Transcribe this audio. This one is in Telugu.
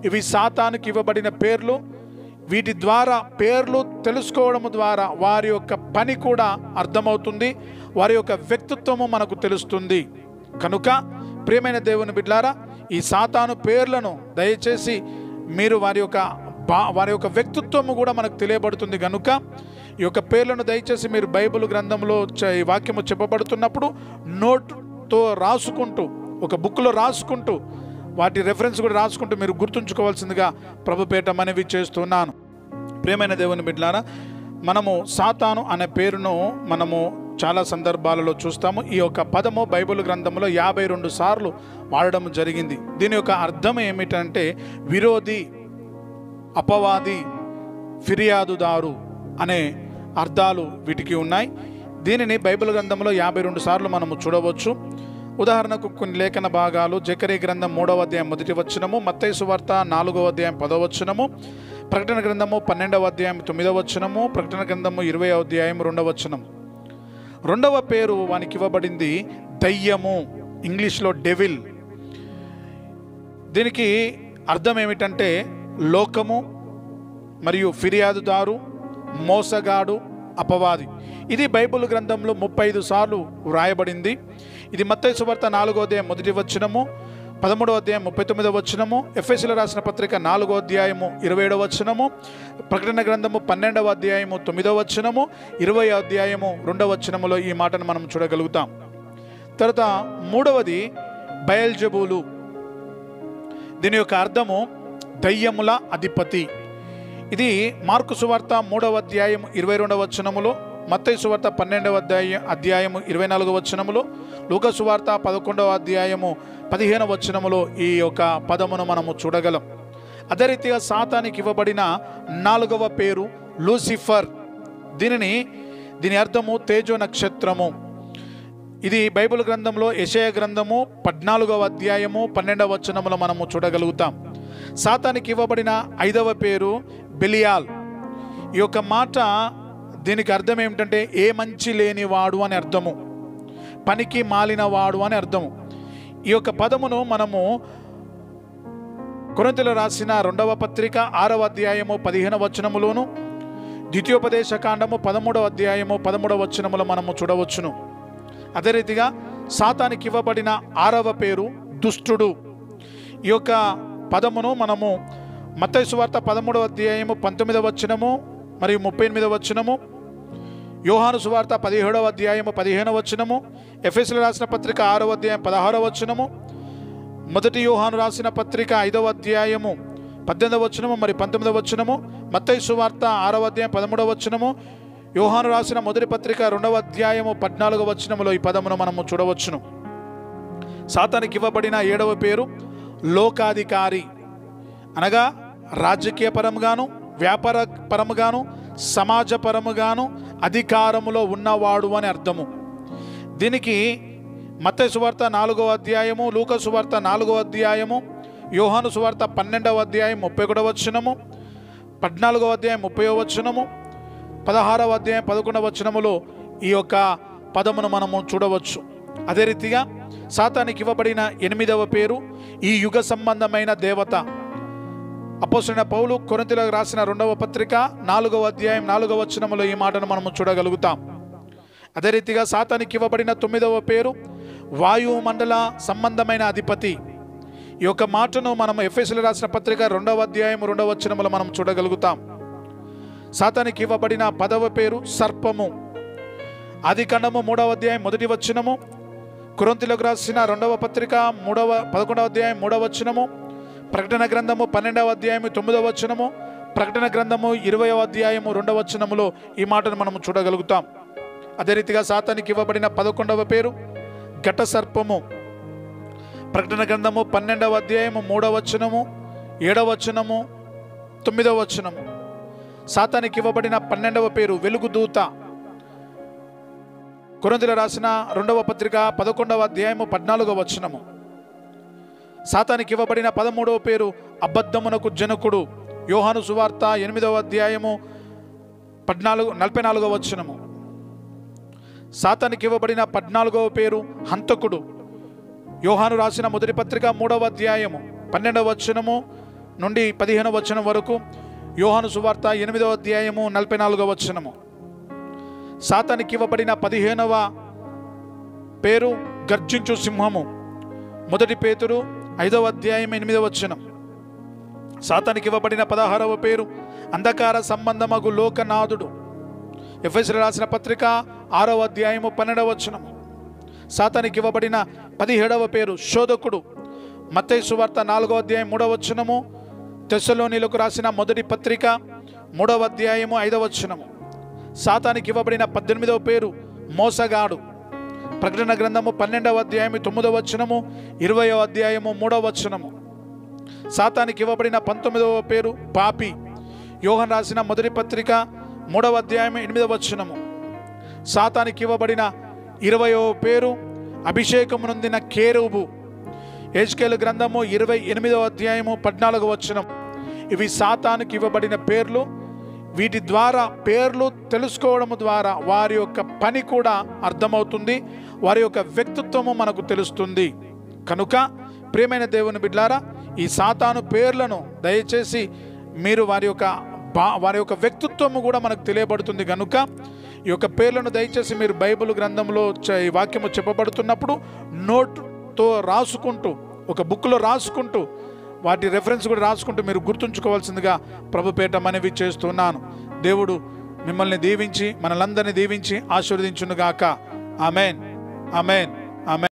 ఇవి సాతానికి ఇవ్వబడిన పేర్లు వీటి ద్వారా పేర్లు తెలుసుకోవడం ద్వారా వారి యొక్క పని కూడా అర్థమవుతుంది వారి యొక్క వ్యక్తిత్వము మనకు తెలుస్తుంది కనుక ప్రియమైన దేవుని బిడ్లారా ఈ సాతాను పేర్లను దయచేసి మీరు వారి యొక్క బా వారి యొక్క వ్యక్తిత్వము కూడా మనకు తెలియబడుతుంది కనుక ఈ యొక్క పేర్లను దయచేసి మీరు బైబిల్ గ్రంథంలో చ- ఈ వాక్యము చెప్పబడుతున్నప్పుడు నోట్తో రాసుకుంటూ ఒక బుక్లో రాసుకుంటూ వాటి రెఫరెన్స్ కూడా రాసుకుంటూ మీరు గుర్తుంచుకోవాల్సిందిగా ప్రభుపేట మనవి చేస్తున్నాను ప్రియమైన దేవుని బిడ్డలారా మనము సాతాను అనే పేరును మనము చాలా సందర్భాలలో చూస్తాము ఈ యొక్క పదము బైబిల్ గ్రంథంలో యాభై రెండు సార్లు వాడడం జరిగింది దీని యొక్క అర్థం ఏమిటంటే విరోధి అపవాది ఫిర్యాదుదారు అనే అర్థాలు వీటికి ఉన్నాయి దీనిని బైబిల్ గ్రంథంలో యాభై రెండు సార్లు మనము చూడవచ్చు ఉదాహరణకు కొన్ని లేఖన భాగాలు జకరీ గ్రంథం మూడవ అధ్యాయం మొదటి వచనము మత్తైసు వార్త నాలుగవ అధ్యాయం పదవ వచనము ప్రకటన గ్రంథము పన్నెండవ అధ్యాయం తొమ్మిదవ వచనము ప్రకటన గ్రంథము ఇరవై అధ్యాయం రెండవ వచనం రెండవ పేరు వానికి ఇవ్వబడింది దయ్యము ఇంగ్లీష్లో డెవిల్ దీనికి అర్థం ఏమిటంటే లోకము మరియు ఫిర్యాదుదారు మోసగాడు అపవాది ఇది బైబిల్ గ్రంథంలో ముప్పై ఐదు సార్లు వ్రాయబడింది ఇది మత్తయి సువార్త నాలుగో అధ్యాయం మొదటి వచనము పదమూడో అధ్యాయం ముప్పై తొమ్మిదో వచనము ఎఫ్ఎస్లో రాసిన పత్రిక నాలుగో అధ్యాయము ఇరవై ఏడవ వచనము ప్రకటన గ్రంథము పన్నెండవ అధ్యాయము తొమ్మిదో వచనము ఇరవై అధ్యాయము రెండవ వచనములో ఈ మాటను మనం చూడగలుగుతాం తర్వాత మూడవది బయల్జబూలు దీని యొక్క అర్థము దయ్యముల అధిపతి ఇది మార్కు సువార్త మూడవ అధ్యాయం ఇరవై రెండవ వచనములో మత్తయి సువార్త పన్నెండవ అధ్యాయం అధ్యాయము ఇరవై నాలుగవ వచనములో లూక సువార్త పదకొండవ అధ్యాయము పదిహేనవ వచనములో ఈ యొక్క పదమును మనము చూడగలం అదే రీతిగా సాతానికి ఇవ్వబడిన నాలుగవ పేరు లూసిఫర్ దీనిని దీని అర్థము తేజో నక్షత్రము ఇది బైబిల్ గ్రంథంలో యెషయా గ్రంథము పద్నాలుగవ అధ్యాయము పన్నెండవ వచనములో మనము చూడగలుగుతాం సాతానికి ఇవ్వబడిన ఐదవ పేరు బెలియాల్ ఈ యొక్క మాట దీనికి అర్థం ఏమిటంటే ఏ మంచి లేనివాడు అని అర్థము పనికి మాలినవాడు అని అర్థము ఈ యొక్క పదమును మనము కొరంతలో రాసిన రెండవ పత్రిక ఆరవ అధ్యాయము పదిహేను వచనములోను ద్వితీయోపదేశ కాండము పదమూడవ అధ్యాయము పదమూడవ వచనములో మనము చూడవచ్చును అదే రీతిగా సాతానికి ఇవ్వబడిన ఆరవ పేరు దుష్టుడు ఈ యొక్క పదమును మనము మత్తయి సువార్త పదమూడవ అధ్యాయము పంతొమ్మిదవ వచనము మరియు ముప్పై ఎనిమిదవ వచనము యోహాను సువార్త పదిహేడవ అధ్యాయము పదిహేనవ వచనము ఎఫ్ఎస్లు రాసిన పత్రిక ఆరవ అధ్యాయం పదహారవ వచనము మొదటి యోహాను రాసిన పత్రిక ఐదవ అధ్యాయము పద్దెనిమిదవ వచనము మరి పంతొమ్మిదవ వచనము మత్తయి సువార్త ఆరవ అధ్యాయం పదమూడవ వచనము యోహాను రాసిన మొదటి పత్రిక రెండవ అధ్యాయము పద్నాలుగవ వచనములో ఈ పదమును మనము చూడవచ్చును సాతానికి ఇవ్వబడిన ఏడవ పేరు లోకాధికారి అనగా రాజకీయ పరముగాను వ్యాపార పరముగాను సమాజపరముగాను అధికారములో ఉన్నవాడు అని అర్థము దీనికి మత్తయి సువార్త నాలుగవ అధ్యాయము లూక సువార్త నాలుగవ అధ్యాయము యోహాను సువార్త పన్నెండవ అధ్యాయం ముప్పై ఒకటవ వచనము పద్నాలుగవ అధ్యాయం ముప్పై వచనము పదహారవ అధ్యాయం పదకొండవ వచనములో ఈ యొక్క పదమును మనము చూడవచ్చు అదే రీతిగా సాతానికి ఇవ్వబడిన ఎనిమిదవ పేరు ఈ యుగ సంబంధమైన దేవత అపోసిన పౌలు కొరింథీయులకు రాసిన రెండవ పత్రిక నాలుగవ అధ్యాయం నాలుగవ వచనములో ఈ మాటను మనము చూడగలుగుతాం అదే రీతిగా సాతానికి ఇవ్వబడిన తొమ్మిదవ పేరు వాయుమండల సంబంధమైన అధిపతి ఈ యొక్క మాటను మనం ఎఫ్ఎస్లు రాసిన పత్రిక రెండవ అధ్యాయం రెండవ వచనములో మనం చూడగలుగుతాం సాతానికి ఇవ్వబడిన పదవ పేరు సర్పము ఆది ఖండము మూడవ అధ్యాయం మొదటి వచనము కురంతిలకు రాసిన రెండవ పత్రిక మూడవ పదకొండవ అధ్యాయం మూడవ వచనము ప్రకటన గ్రంథము పన్నెండవ అధ్యాయము తొమ్మిదవ వచనము ప్రకటన గ్రంథము ఇరవయవ అధ్యాయము రెండవ వచనములో ఈ మాటను మనము చూడగలుగుతాం అదే రీతిగా సాతానికి ఇవ్వబడిన పదకొండవ పేరు ఘట సర్పము ప్రకటన గ్రంథము పన్నెండవ అధ్యాయము మూడవ వచనము ఏడవ వచనము తొమ్మిదవ వచనము సాతానికి ఇవ్వబడిన పన్నెండవ పేరు వెలుగుదూత కొరంతిలో రాసిన రెండవ పత్రిక పదకొండవ అధ్యాయము పద్నాలుగవ వచనము సాతానికి ఇవ్వబడిన పదమూడవ పేరు అబద్ధమునకు జనకుడు యోహాను సువార్త ఎనిమిదవ అధ్యాయము పద్నాలుగు నలభై నాలుగవ వచనము సాతానికి ఇవ్వబడిన పద్నాలుగవ పేరు హంతకుడు యోహాను రాసిన మొదటి పత్రిక మూడవ అధ్యాయము పన్నెండవ వచనము నుండి పదిహేను వచనం వరకు యోహాను సువార్త ఎనిమిదవ అధ్యాయము నలభై నాలుగవ వచనము సాతానికి ఇవ్వబడిన పదిహేనవ పేరు గర్జించు సింహము మొదటి పేతురు ఐదవ అధ్యాయం ఎనిమిదవ వచనం సాతానికి ఇవ్వబడిన పదహారవ పేరు అంధకార సంబంధమగు లోకనాథుడు ఎఫ్ఎస్ రాసిన పత్రిక ఆరవ అధ్యాయము పన్నెండవ వచనము సాతానికి ఇవ్వబడిన పదిహేడవ పేరు శోధకుడు మత్తయి సువార్త నాలుగవ అధ్యాయం మూడవ వచనము తెస్సలోనిలకు రాసిన మొదటి పత్రిక మూడవ అధ్యాయము ఐదవ వచనము సాతానికి ఇవ్వబడిన పద్దెనిమిదవ పేరు మోసగాడు ప్రకటన గ్రంథము పన్నెండవ అధ్యాయము తొమ్మిదవ వచనము ఇరవయవ అధ్యాయము మూడవ వచనము సాతానికి ఇవ్వబడిన పంతొమ్మిదవ పేరు పాపి యోహన్ రాసిన మొదటి పత్రిక మూడవ అధ్యాయం ఎనిమిదవ వచనము సాతానికి ఇవ్వబడిన ఇరవయవ పేరు అభిషేకము నొందిన కేరుబు ఏజ్కేలు గ్రంథము ఇరవై ఎనిమిదవ అధ్యాయము పద్నాలుగవ వచనం ఇవి సాతానికి ఇవ్వబడిన పేర్లు వీటి ద్వారా పేర్లు తెలుసుకోవడం ద్వారా వారి యొక్క పని కూడా అర్థమవుతుంది వారి యొక్క వ్యక్తిత్వము మనకు తెలుస్తుంది కనుక ప్రియమైన దేవుని బిడ్లారా ఈ సాతాను పేర్లను దయచేసి మీరు వారి యొక్క బా వారి యొక్క వ్యక్తిత్వము కూడా మనకు తెలియబడుతుంది కనుక ఈ యొక్క పేర్లను దయచేసి మీరు బైబిల్ గ్రంథంలో చ- ఈ వాక్యము చెప్పబడుతున్నప్పుడు నోట్తో రాసుకుంటూ ఒక బుక్లో రాసుకుంటూ వాటి రెఫరెన్స్ కూడా రాసుకుంటూ మీరు గుర్తుంచుకోవాల్సిందిగా ప్రభుపేట మనవి చేస్తున్నాను దేవుడు మిమ్మల్ని దీవించి మనలందరినీ దీవించి ఆశీర్వదించునుగాక ఆమెన్ ఆమెన్ ఆమెన్